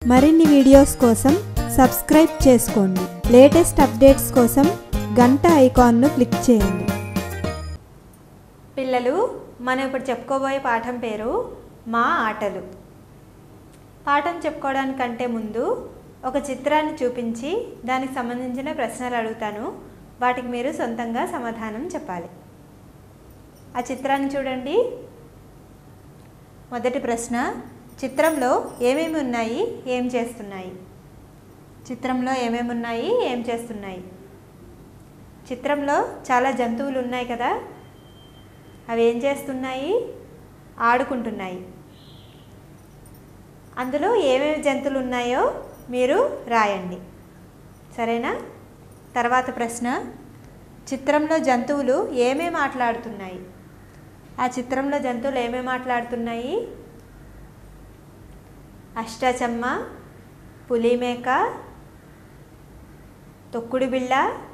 మరిన్ని వీడియోస్ కోసం సబ్స్క్రైబ్ చేసుకోండి లేటెస్ట్ అప్డేట్స్ కోసం గంట ఐకాన్ను క్లిక్ చేయండి పిల్లలు మనం ఇప్పుడు చెప్పుకోబోయే పాఠం పేరు మా ఆటలు పాఠం చెప్పుకోవడానికంటే ముందు ఒక చిత్రాన్ని చూపించి దానికి సంబంధించిన ప్రశ్నలు అడుగుతాను వాటికి మీరు సొంతంగా సమాధానం చెప్పాలి ఆ చిత్రాన్ని చూడండి మొదటి ప్రశ్న చిత్రంలో ఏమేమి ఉన్నాయి ఏం చేస్తున్నాయి చిత్రంలో ఏమేమి ఉన్నాయి ఏం చేస్తున్నాయి చిత్రంలో చాలా జంతువులు ఉన్నాయి కదా అవి ఏం చేస్తున్నాయి ఆడుకుంటున్నాయి అందులో ఏమేమి జంతువులు ఉన్నాయో మీరు రాయండి సరేనా తర్వాత ప్రశ్న చిత్రంలో జంతువులు ఏమేమి మాట్లాడుతున్నాయి ఆ చిత్రంలో జంతువులు ఏమేమి మాట్లాడుతున్నాయి అష్టాచమ్మ పులిమేక తొక్కుడు బిళ్ళ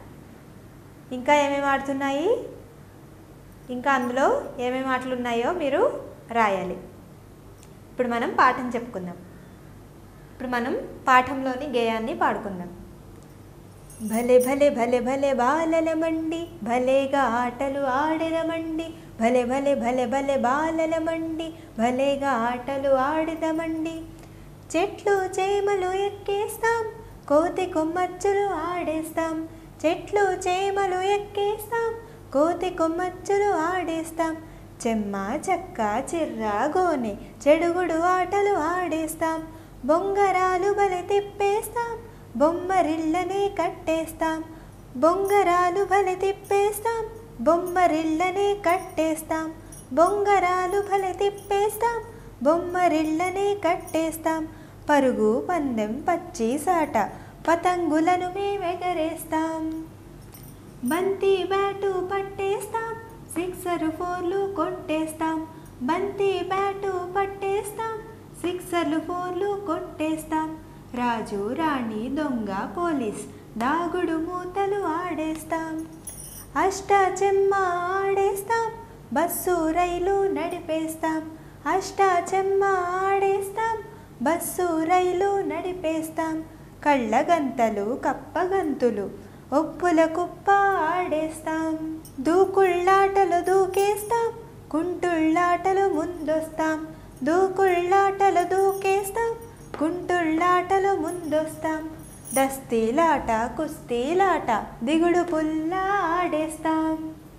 ఇంకా ఏమేమి ఆడుతున్నాయి ఇంకా అందులో ఏమేమి ఆటలు ఉన్నాయో మీరు రాయాలి ఇప్పుడు మనం పాఠం చెప్పుకుందాం ఇప్పుడు మనం పాఠంలోని గేయాన్ని పాడుకుందాం భలే భలే భలే భలే బాలలమండి భలేగా ఆటలు ఆడినమండి భలే భలే భలే భలే బాలలమండి భలేగా ఆటలు ఆడిదమండి చెట్లు చేమలు ఎక్కేస్తాం కోతి కొమ్మచ్చులు ఆడేస్తాం చెట్లు చేమలు ఎక్కేస్తాం కోతి కొమ్మచ్చులు ఆడేస్తాం చెమ్మ చెక్క చిర్రా గోనె చెడుగుడు ఆటలు ఆడేస్తాం బొంగరాలు బలి తిప్పేస్తాం బొమ్మరిళ్ళనే కట్టేస్తాం బొంగరాలు బలి తిప్పేస్తాం బొమ్మరిళ్ళనే కట్టేస్తాం బొంగరాలు బలి తిప్పేస్తాం బొమ్మరిళ్ళనే కట్టేస్తాం పరుగు పందెం పచ్చి సాట పతంగులను మేమెగరేస్తాం బంతి బ్యాటు పట్టేస్తాం సిక్సర్ ఫోర్లు కొట్టేస్తాం బంతి బ్యాటు పట్టేస్తాం సిక్సర్లు ఫోర్లు కొట్టేస్తాం రాజు రాణి దొంగ పోలీస్ దాగుడు మూతలు ఆడేస్తాం అష్టాచెమ్మ ఆడేస్తాం బస్సు రైలు నడిపేస్తాం అష్టాచెమ్మ ఆడేస్తాం బస్సు రైలు నడిపేస్తాం కళ్ళగంతలు కప్పగంతులు ఒప్పుల కుప్ప ఆడేస్తాం దూకుళ్ళాటలు దూకేస్తాం కుంటుళ్ళాటలు ముందొస్తాం దూకుళ్ళాటలు దూకేస్తాం కుంటుళ్ళాటలు ముందొస్తాం దస్తీలాట కుస్తీలాట దిగుడు పుల్ల ఆడేస్తాం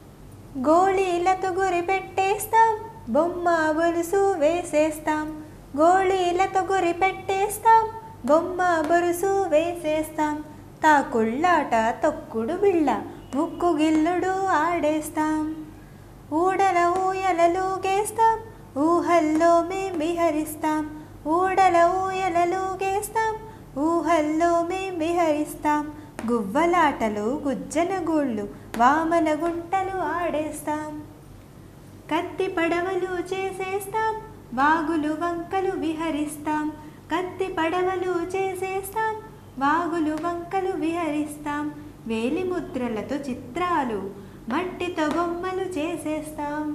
గోళీలతో గురి పెట్టేస్తాం బొమ్మ బొలుసు వేసేస్తాం గోళీలతో గురి పెట్టేస్తాం బొమ్మ బొరుసు వేసేస్తాం తాకుళ్ళాట తొక్కుడు బిళ్ళ ముక్కు గిల్లుడు ఆడేస్తాం ఊడల ఊయలలుగేస్తాం ఊహల్లో మేం విహరిస్తాం ఊడల ఊయలలుగేస్తాం ఊహల్లో మేం విహరిస్తాం గువ్వలాటలు గుజ్జన గూళ్ళు వామన గుంటలు ఆడేస్తాం కత్తి పడవలు చేసేస్తాం వాగులు వంకలు విహరిస్తాం కత్తి పడవలు చేసేస్తాం వాగులు వంకలు విహరిస్తాం వేలి ముద్రలతో చిత్రాలు మట్టితో బొమ్మలు చేసేస్తాం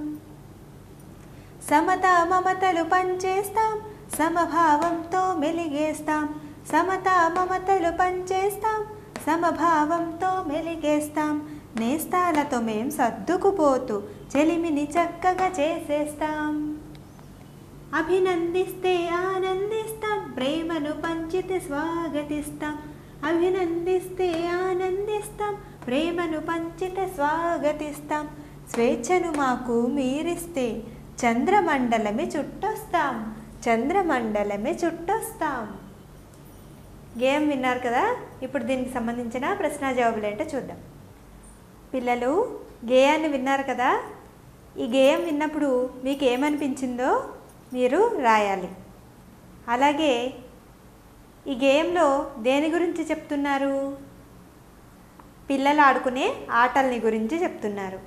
సమత మమతలు పంచేస్తాం సమభావంతో మెలిగేస్తాం సమత మమతలు పంచేస్తాం సమభావంతో మెలిగేస్తాం నేస్తాలతో మేం సర్దుకుపోతూ చెలిమిని చక్కగా చేసేస్తాం అభినందిస్తే ఆనందిస్తాం ప్రేమను పంచితే స్వాగతిస్తాం అభినందిస్తే ఆనందిస్తాం ప్రేమను పంచితే స్వాగతిస్తాం స్వేచ్ఛను మాకు మీరిస్తే చంద్రమండలమే చుట్టొస్తాం చంద్రమండలమే చుట్టొస్తాం గేమ్ విన్నారు కదా ఇప్పుడు దీనికి సంబంధించిన ప్రశ్న జవాబులు ఏంటో చూద్దాం పిల్లలు గేయాన్ని విన్నారు కదా ఈ గేయం విన్నప్పుడు మీకు ఏమనిపించిందో మీరు రాయాలి అలాగే ఈ గేయంలో దేని గురించి చెప్తున్నారు పిల్లలు ఆడుకునే ఆటల్ని గురించి చెప్తున్నారు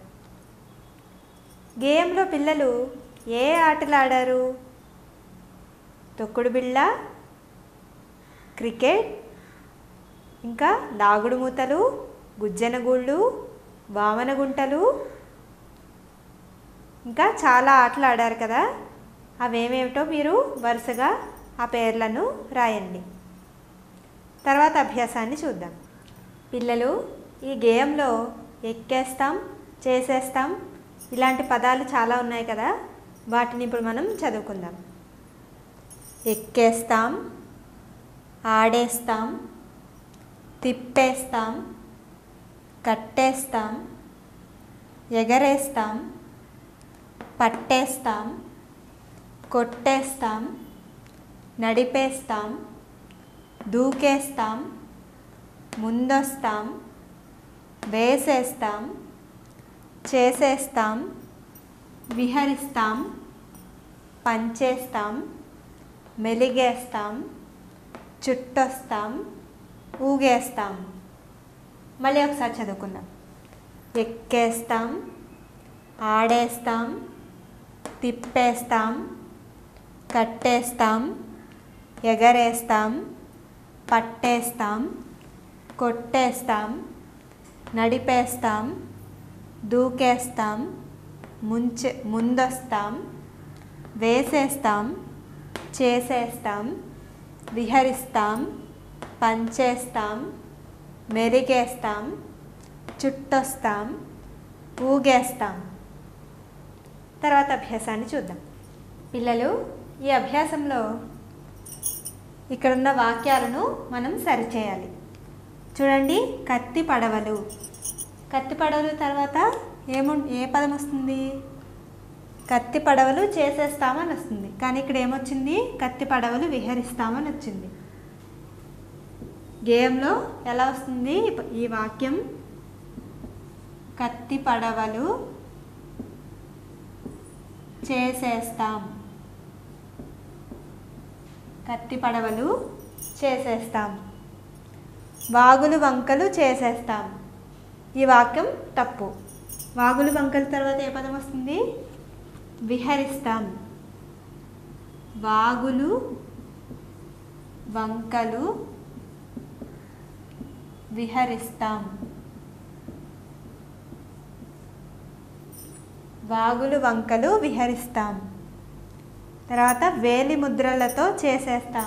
గేయంలో పిల్లలు ఏ ఆటలు ఆడారు తొక్కుడు బిళ్ళ క్రికెట్ ఇంకా దాగుడు మూతలు గుజ్జనగూళ్ళు వామనగుంటలు ఇంకా చాలా ఆటలు ఆడారు కదా అవేమేమిటో మీరు వరుసగా ఆ పేర్లను రాయండి తర్వాత అభ్యాసాన్ని చూద్దాం పిల్లలు ఈ గేయంలో ఎక్కేస్తాం చేసేస్తాం ఇలాంటి పదాలు చాలా ఉన్నాయి కదా వాటిని ఇప్పుడు మనం చదువుకుందాం ఎక్కేస్తాం ఆడేస్తాం తిప్పేస్తాం కట్టేస్తాం ఎగరేస్తాం పట్టేస్తాం కొట్టేస్తాం నడిపేస్తాం దూకేస్తాం ముందొస్తాం వేసేస్తాం చేసేస్తాం విహరిస్తాం పంచేస్తాం మెలిగేస్తాం చుట్టొస్తాం ఊగేస్తాం మళ్ళీ ఒకసారి చదువుకుందాం ఎక్కేస్తాం ఆడేస్తాం తిప్పేస్తాం కట్టేస్తాం ఎగరేస్తాం పట్టేస్తాం కొట్టేస్తాం నడిపేస్తాం దూకేస్తాం ముంచె ముందొస్తాం వేసేస్తాం చేసేస్తాం విహరిస్తాం పంచేస్తాం మెరిగేస్తాం చుట్టొస్తాం ఊగేస్తాం తర్వాత అభ్యాసాన్ని చూద్దాం పిల్లలు ఈ అభ్యాసంలో ఇక్కడున్న వాక్యాలను మనం సరిచేయాలి చూడండి కత్తి పడవలు కత్తి పడవలు తర్వాత ఏము ఏ పదం వస్తుంది కత్తి పడవలు చేసేస్తామని వస్తుంది కానీ ఇక్కడ ఏమొచ్చింది కత్తి పడవలు విహరిస్తామని వచ్చింది గేయంలో ఎలా వస్తుంది ఈ వాక్యం కత్తి పడవలు చేసేస్తాం కత్తి పడవలు చేసేస్తాం వాగులు వంకలు చేసేస్తాం ఈ వాక్యం తప్పు వాగులు వంకల తర్వాత ఏ పదం వస్తుంది విహరిస్తాం వాగులు వంకలు విహరిస్తాం వాగులు వంకలు విహరిస్తాం తర్వాత వేలి ముద్రలతో చేసేస్తాం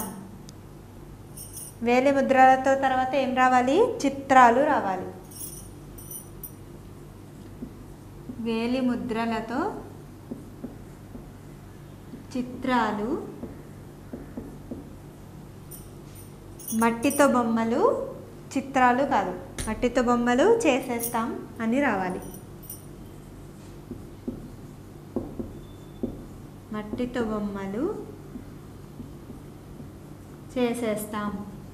వేలి ముద్రలతో తర్వాత ఏం రావాలి చిత్రాలు రావాలి వేలి ముద్రలతో చిత్రాలు మట్టితో బొమ్మలు చిత్రాలు కాదు మట్టితో బొమ్మలు చేసేస్తాం అని రావాలి మట్టితో బొమ్మలు చేసేస్తాం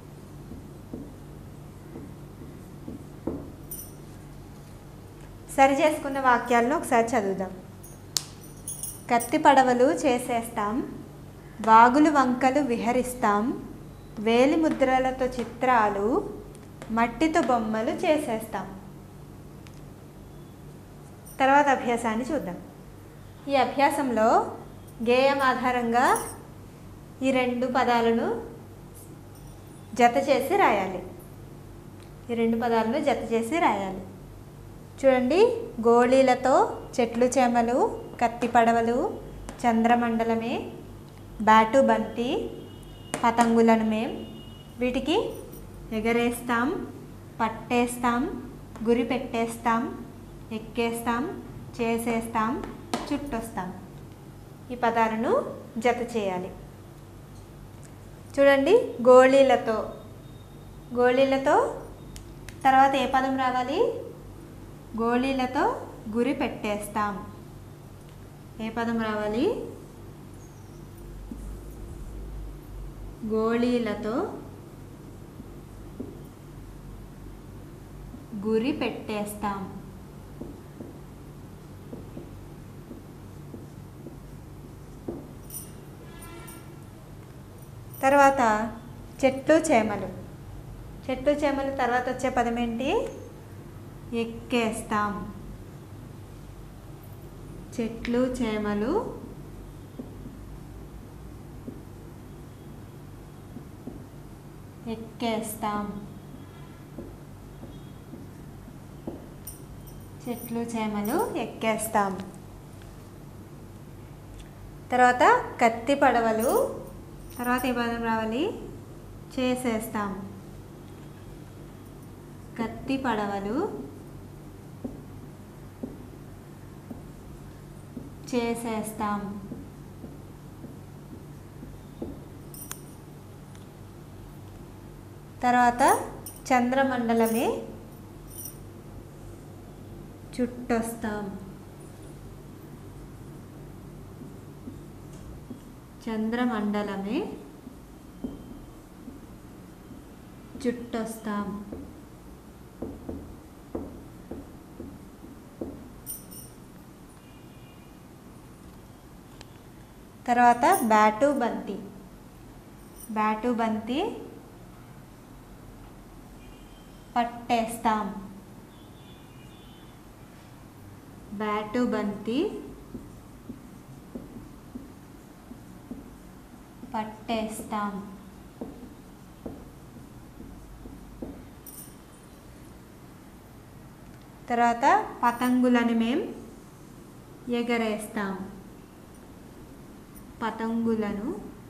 సరి చేసుకున్న వాక్యాలను ఒకసారి చదువుదాం కత్తి పడవలు చేసేస్తాం వాగులు వంకలు విహరిస్తాం వేలి ముద్రలతో చిత్రాలు మట్టితో బొమ్మలు చేసేస్తాం తర్వాత అభ్యాసాన్ని చూద్దాం ఈ అభ్యాసంలో గేయం ఆధారంగా ఈ రెండు పదాలను జత చేసి రాయాలి ఈ రెండు పదాలను జత చేసి రాయాలి చూడండి గోళీలతో చెట్లు చేమలు కత్తి పడవలు చంద్రమండలమే బ్యాటు బంతి పతంగులను మేం వీటికి ఎగరేస్తాం పట్టేస్తాం గురి పెట్టేస్తాం ఎక్కేస్తాం చేసేస్తాం చుట్టొస్తాం ఈ పదాలను జత చేయాలి చూడండి గోళీలతో గోళీలతో తర్వాత ఏ పదం రావాలి గోళీలతో గురి పెట్టేస్తాం ఏ పదం రావాలి గోళీలతో గురి పెట్టేస్తాం తర్వాత చెట్లు చేమలు చెట్లు చేమలు తర్వాత వచ్చే పదం ఏంటి ఎక్కేస్తాం చెట్లు చేమలు ఎక్కేస్తాం చెట్లు చేమలు ఎక్కేస్తాం తర్వాత కత్తి పడవలు తర్వాత ఏ పదం రావాలి చేసేస్తాం కత్తి పడవలు చేసేస్తాం తర్వాత చంద్రమండలమే చుట్టొస్తాం చంద్రమండలమే చుట్టొస్తాం తర్వాత బ్యాటు బంతి బ్యాటు బంతి పట్టేస్తాం బ్యాటు బంతి పట్టేస్తాం తర్వాత పతంగులను మేం ఎగరేస్తాం పతంగులను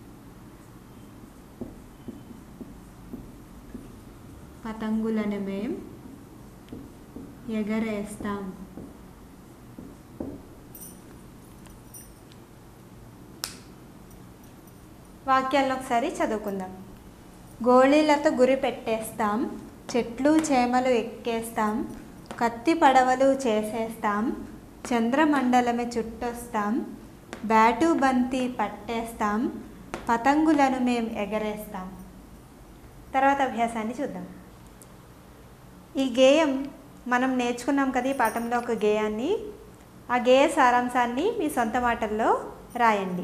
పతంగులను మేం ఎగరేస్తాం వాక్యాలను ఒకసారి చదువుకుందాం గోళీలతో గురి పెట్టేస్తాం చెట్లు చేమలు ఎక్కేస్తాం కత్తి పడవలు చేసేస్తాం చంద్రమండలమే చుట్టొస్తాం బ్యాటు బంతి పట్టేస్తాం పతంగులను మేం ఎగరేస్తాం తర్వాత అభ్యాసాన్ని చూద్దాం ఈ గేయం మనం నేర్చుకున్నాం కదా ఈ పాఠంలో ఒక గేయాన్ని ఆ గేయ సారాంశాన్ని మీ సొంత మాటల్లో రాయండి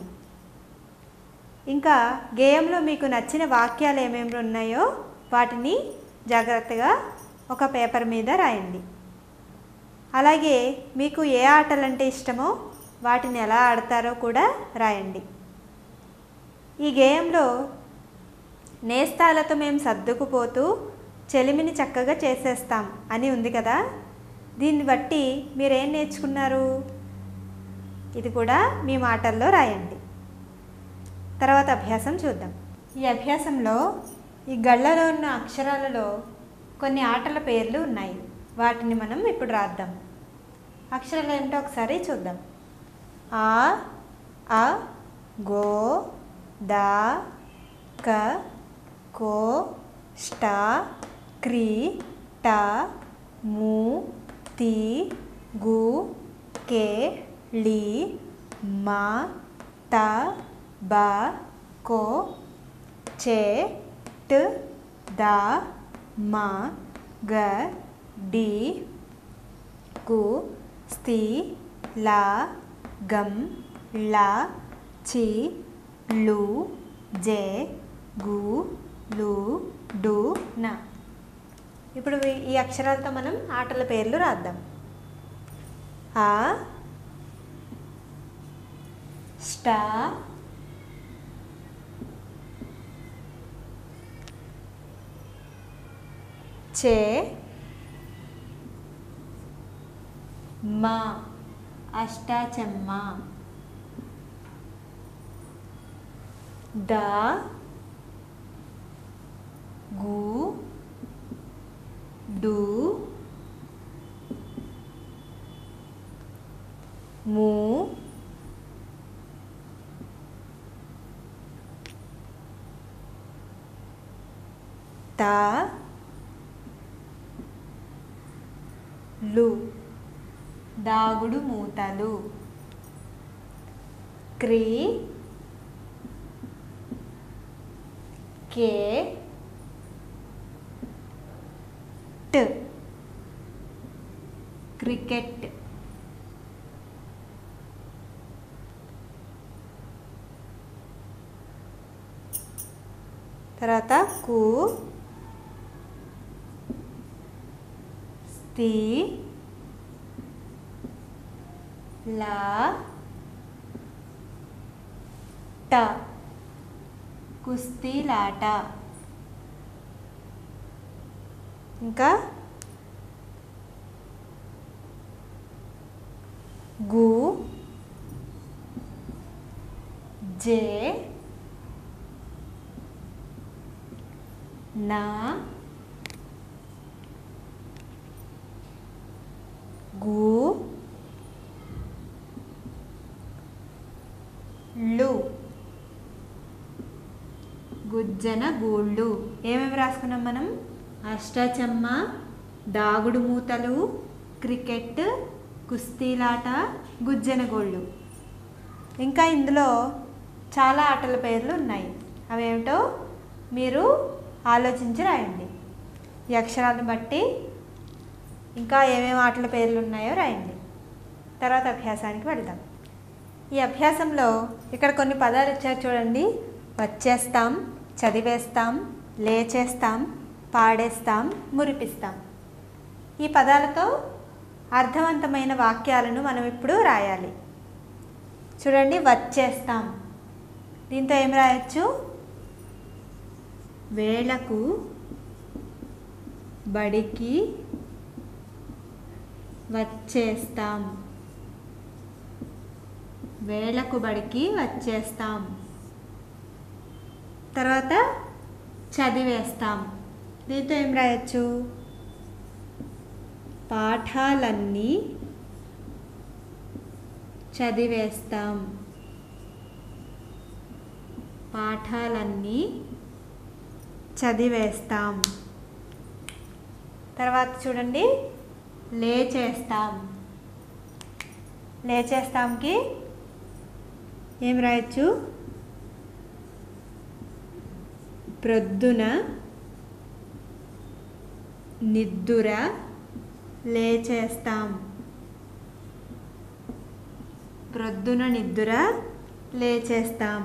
ఇంకా గేయంలో మీకు నచ్చిన వాక్యాలు ఏమేమి ఉన్నాయో వాటిని జాగ్రత్తగా ఒక పేపర్ మీద రాయండి అలాగే మీకు ఏ ఆటలంటే ఇష్టమో వాటిని ఎలా ఆడతారో కూడా రాయండి ఈ గేయంలో నేస్తాలతో మేము సర్దుకుపోతూ చెలిమిని చక్కగా చేసేస్తాం అని ఉంది కదా దీన్ని బట్టి మీరేం నేర్చుకున్నారు ఇది కూడా మీ మాటల్లో రాయండి తర్వాత అభ్యాసం చూద్దాం ఈ అభ్యాసంలో ఈ గళ్ళలో ఉన్న అక్షరాలలో కొన్ని ఆటల పేర్లు ఉన్నాయి వాటిని మనం ఇప్పుడు రాద్దాం అక్షరాలు ఏమిటో ఒకసారి చూద్దాం ఆ అ గో ద క కో ష్ట క్రీ ట ము తి గు కే ళి మా త బ కో చే ట్ ద మ గ డి కు స్థి లా గం లా చి లు జే గు లు డు న ఇప్పుడు ఈ- ఈ అక్షరాలతో మనం ఆటల పేర్లు రాద్దాం ఆ స్టా చే మా అష్టాచమ్మ ద గు డు ము త లు దాగుడు మూతలు క్రీ కే ట్ క్రికెట్ తర్వాత కు స్థి లా ట కుస్తీలాట ఇంకా గు జే నా గు లు గుజ్జన గూళ్ళు ఏమేమి రాసుకున్నాం మనం అష్టాచమ్మ దాగుడు మూతలు క్రికెట్ కుస్తీలాట గుజ్జన గోళ్ళు ఇంకా ఇందులో చాలా ఆటల పేర్లు ఉన్నాయి అవేమిటో మీరు ఆలోచించి రాయండి ఈ అక్షరాలను బట్టి ఇంకా ఏమేమి ఆటల పేర్లు ఉన్నాయో రాయండి తర్వాత అభ్యాసానికి వెళ్దాం ఈ అభ్యాసంలో ఇక్కడ కొన్ని పదాలు ఇచ్చారు చూడండి వచ్చేస్తాం చదివేస్తాం లేచేస్తాం పాడేస్తాం మురిపిస్తాం ఈ పదాలతో అర్థవంతమైన వాక్యాలను మనం ఇప్పుడు రాయాలి చూడండి వచ్చేస్తాం దీంతో ఏం రాయొచ్చు వేళకు బడికి వచ్చేస్తాం వేళకు బడికి వచ్చేస్తాం తర్వాత చదివేస్తాం దీంతో ఏం రాయొచ్చు పాఠాలన్నీ చదివేస్తాం పాఠాలన్నీ చదివేస్తాం తర్వాత చూడండి లేచేస్తాం లేచేస్తాంకి ఏం రాయొచ్చు ప్రొద్దున నిద్దుర లేచేస్తాం ప్రొద్దున నిద్దుర లేచేస్తాం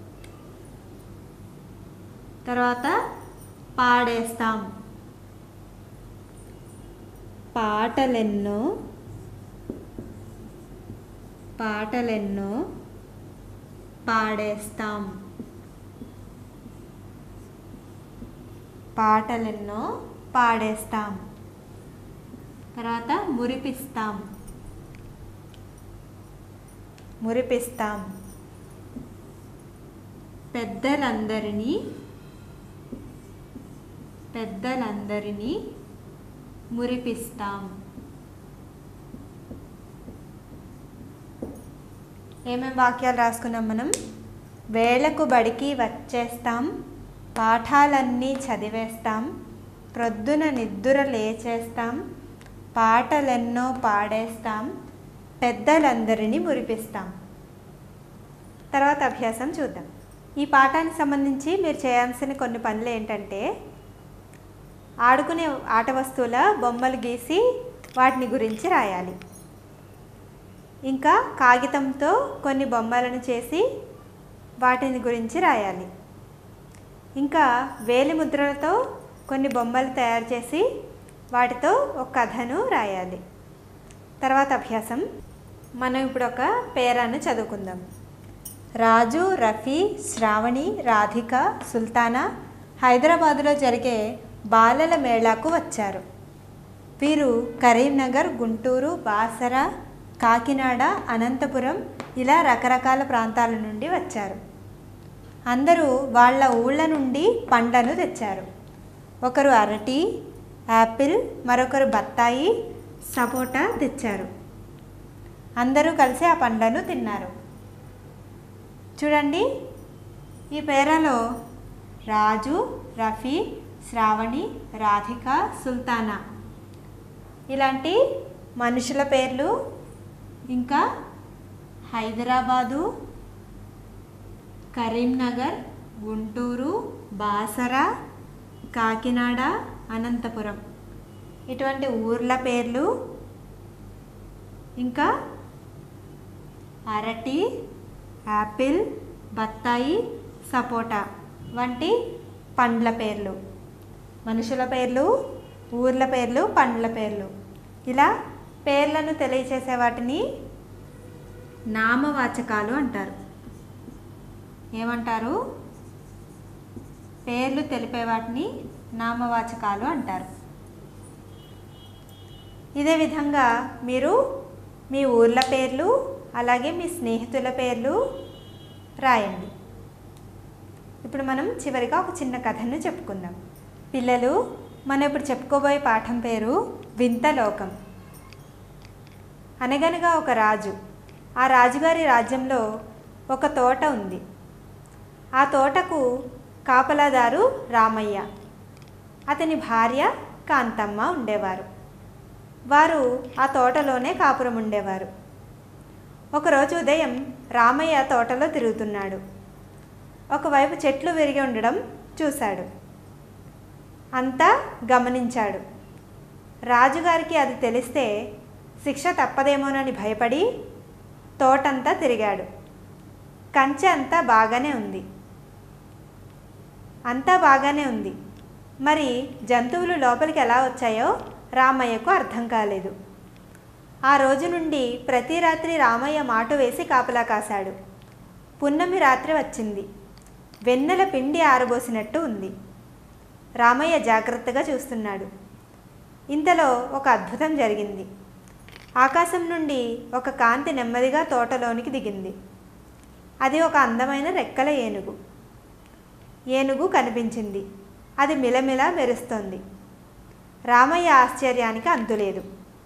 తర్వాత పాడేస్తాం పాటలెన్నో పాటలెన్నో పాడేస్తాం పాటలెన్నో పాడేస్తాం తర్వాత మురిపిస్తాం మురిపిస్తాం పెద్దలందరినీ పెద్దలందరినీ మురిపిస్తాం ఏమేమి వాక్యాలు రాసుకున్నాం మనం వేళకు బడికి వచ్చేస్తాం పాఠాలన్నీ చదివేస్తాం ప్రొద్దున నిద్దుర లేచేస్తాం పాటలెన్నో పాడేస్తాం పెద్దలందరినీ మురిపిస్తాం తర్వాత అభ్యాసం చూద్దాం ఈ పాఠానికి సంబంధించి మీరు చేయాల్సిన కొన్ని పనులు ఏంటంటే ఆడుకునే ఆట వస్తువుల బొమ్మలు గీసి వాటిని గురించి రాయాలి ఇంకా కాగితంతో కొన్ని బొమ్మలను చేసి వాటిని గురించి రాయాలి ఇంకా వేలి ముద్రలతో కొన్ని బొమ్మలు తయారు చేసి వాటితో ఒక కథను రాయాలి తర్వాత అభ్యాసం మనం ఇప్పుడు ఒక పేరాను చదువుకుందాం రాజు రఫీ శ్రావణి రాధిక సుల్తానా హైదరాబాదులో జరిగే బాలల మేళాకు వచ్చారు వీరు కరీంనగర్ గుంటూరు బాసర కాకినాడ అనంతపురం ఇలా రకరకాల ప్రాంతాల నుండి వచ్చారు అందరూ వాళ్ళ ఊళ్ళ నుండి పండ్లను తెచ్చారు ఒకరు అరటి యాపిల్ మరొకరు బత్తాయి సపోటా తెచ్చారు అందరూ కలిసి ఆ పండ్లను తిన్నారు చూడండి ఈ పేరాలో రాజు రఫీ శ్రావణి రాధిక సుల్తానా ఇలాంటి మనుషుల పేర్లు ఇంకా హైదరాబాదు కరీంనగర్ గుంటూరు బాసర కాకినాడ అనంతపురం ఇటువంటి ఊర్ల పేర్లు ఇంకా అరటి యాపిల్ బత్తాయి సపోటా వంటి పండ్ల పేర్లు మనుషుల పేర్లు ఊర్ల పేర్లు పండ్ల పేర్లు ఇలా పేర్లను తెలియచేసే వాటిని నామవాచకాలు అంటారు ఏమంటారు పేర్లు తెలిపే వాటిని నామవాచకాలు అంటారు ఇదే విధంగా మీరు మీ ఊర్ల పేర్లు అలాగే మీ స్నేహితుల పేర్లు రాయండి ఇప్పుడు మనం చివరిగా ఒక చిన్న కథను చెప్పుకుందాం పిల్లలు మనం ఇప్పుడు చెప్పుకోబోయే పాఠం పేరు వింత లోకం అనగనగా ఒక రాజు ఆ రాజుగారి రాజ్యంలో ఒక తోట ఉంది ఆ తోటకు కాపలాదారు రామయ్య అతని భార్య కాంతమ్మ ఉండేవారు వారు ఆ తోటలోనే కాపురం ఉండేవారు ఒకరోజు ఉదయం రామయ్య తోటలో తిరుగుతున్నాడు ఒకవైపు చెట్లు విరిగి ఉండడం చూశాడు అంతా గమనించాడు రాజుగారికి అది తెలిస్తే శిక్ష తప్పదేమోనని భయపడి తోటంతా తిరిగాడు కంచె అంతా బాగానే ఉంది అంతా బాగానే ఉంది మరి జంతువులు లోపలికి ఎలా వచ్చాయో రామయ్యకు అర్థం కాలేదు ఆ రోజు నుండి ప్రతి రాత్రి రామయ్య మాట వేసి కాపలా కాశాడు పున్నమి రాత్రి వచ్చింది వెన్నెల పిండి ఆరబోసినట్టు ఉంది రామయ్య జాగ్రత్తగా చూస్తున్నాడు ఇంతలో ఒక అద్భుతం జరిగింది ఆకాశం నుండి ఒక కాంతి నెమ్మదిగా తోటలోనికి దిగింది అది ఒక అందమైన రెక్కల ఏనుగు ఏనుగు కనిపించింది అది మిలమిల మెరుస్తోంది రామయ్య ఆశ్చర్యానికి అంతులేదు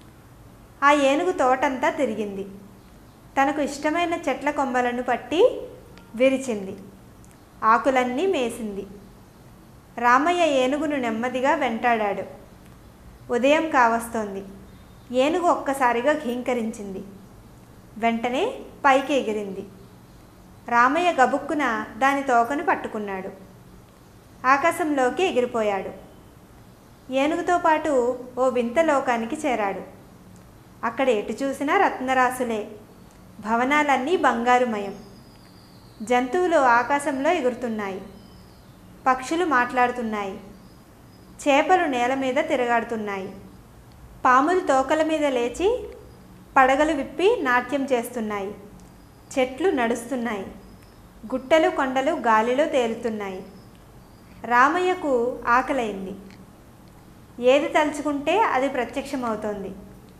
ఆ ఏనుగు తోటంతా తిరిగింది తనకు ఇష్టమైన చెట్ల కొమ్మలను పట్టి విరిచింది ఆకులన్నీ మేసింది రామయ్య ఏనుగును నెమ్మదిగా వెంటాడాడు ఉదయం కావస్తోంది ఏనుగు ఒక్కసారిగా ఘీంకరించింది వెంటనే పైకి ఎగిరింది రామయ్య గబుక్కున దాని తోకను పట్టుకున్నాడు ఆకాశంలోకి ఎగిరిపోయాడు ఏనుగుతో పాటు ఓ వింత లోకానికి చేరాడు అక్కడ ఎటు చూసినా రత్నరాసులే భవనాలన్నీ బంగారుమయం జంతువులు ఆకాశంలో ఎగురుతున్నాయి పక్షులు మాట్లాడుతున్నాయి చేపలు నేల మీద తిరగాడుతున్నాయి పాములు తోకల మీద లేచి పడగలు విప్పి నాట్యం చేస్తున్నాయి చెట్లు నడుస్తున్నాయి గుట్టలు కొండలు గాలిలో తేలుతున్నాయి రామయ్యకు ఆకలైంది ఏది తలుచుకుంటే అది ప్రత్యక్షమవుతోంది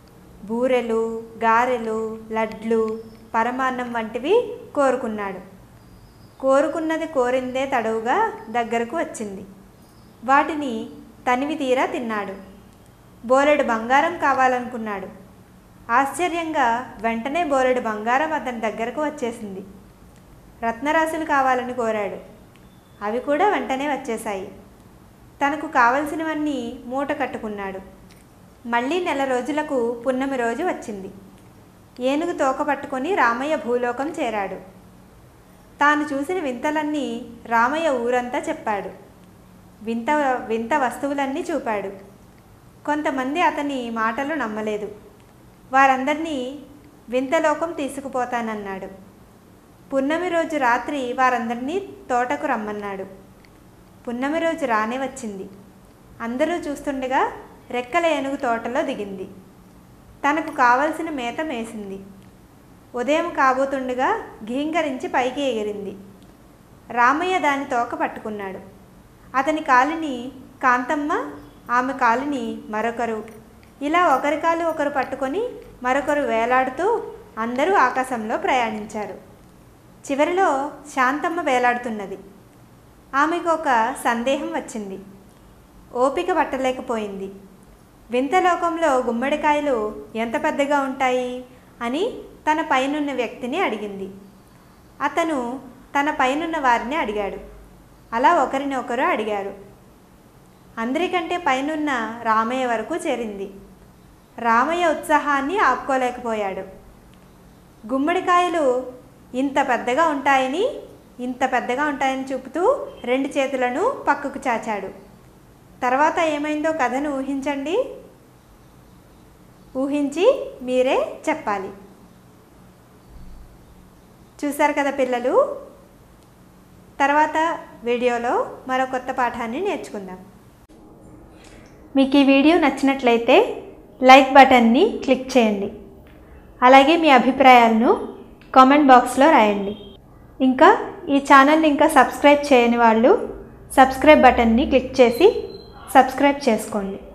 బూరెలు గారెలు లడ్లు పరమాన్నం వంటివి కోరుకున్నాడు కోరుకున్నది కోరిందే తడవుగా దగ్గరకు వచ్చింది వాటిని తనివి తీరా తిన్నాడు బోలెడు బంగారం కావాలనుకున్నాడు ఆశ్చర్యంగా వెంటనే బోలెడు బంగారం అతని దగ్గరకు వచ్చేసింది రత్నరాశులు కావాలని కోరాడు అవి కూడా వెంటనే వచ్చేశాయి తనకు కావలసినవన్నీ మూట కట్టుకున్నాడు మళ్ళీ నెల రోజులకు పున్నమి రోజు వచ్చింది ఏనుగు తోక పట్టుకొని రామయ్య భూలోకం చేరాడు తాను చూసిన వింతలన్నీ రామయ్య ఊరంతా చెప్పాడు వింత వింత వస్తువులన్నీ చూపాడు కొంతమంది అతని మాటలు నమ్మలేదు వారందరినీ వింతలోకం తీసుకుపోతానన్నాడు పున్నమి రోజు రాత్రి వారందరినీ తోటకు రమ్మన్నాడు పున్నమి రోజు రానే వచ్చింది అందరూ చూస్తుండగా రెక్కల ఏనుగు తోటలో దిగింది తనకు కావలసిన మేత మేసింది ఉదయం కాబోతుండగా ఘీంకరించి పైకి ఎగిరింది రామయ్య దాని తోక పట్టుకున్నాడు అతని కాలిని కాంతమ్మ ఆమె కాలిని మరొకరు ఇలా ఒకరి కాలు ఒకరు పట్టుకొని మరొకరు వేలాడుతూ అందరూ ఆకాశంలో ప్రయాణించారు చివరిలో శాంతమ్మ వేలాడుతున్నది ఆమెకు ఒక సందేహం వచ్చింది ఓపిక పట్టలేకపోయింది వింతలోకంలో గుమ్మడికాయలు ఎంత పెద్దగా ఉంటాయి అని తన పైనున్న వ్యక్తిని అడిగింది అతను తన పైనున్న వారిని అడిగాడు అలా ఒకరిని ఒకరు అడిగారు అందరికంటే పైనున్న రామయ్య వరకు చేరింది రామయ్య ఉత్సాహాన్ని ఆపుకోలేకపోయాడు గుమ్మడికాయలు ఇంత పెద్దగా ఉంటాయని ఇంత పెద్దగా ఉంటాయని చూపుతూ రెండు చేతులను పక్కకు చాచాడు తర్వాత ఏమైందో కథను ఊహించండి ఊహించి మీరే చెప్పాలి చూశారు కదా పిల్లలు తర్వాత వీడియోలో మరో కొత్త పాఠాన్ని నేర్చుకుందాం మీకు ఈ వీడియో నచ్చినట్లయితే లైక్ బటన్ని క్లిక్ చేయండి అలాగే మీ అభిప్రాయాలను కామెంట్ బాక్స్లో రాయండి ఇంకా ఈ ఛానల్ని ఇంకా సబ్స్క్రైబ్ చేయని వాళ్ళు సబ్స్క్రైబ్ బటన్ని క్లిక్ చేసి సబ్స్క్రైబ్ చేసుకోండి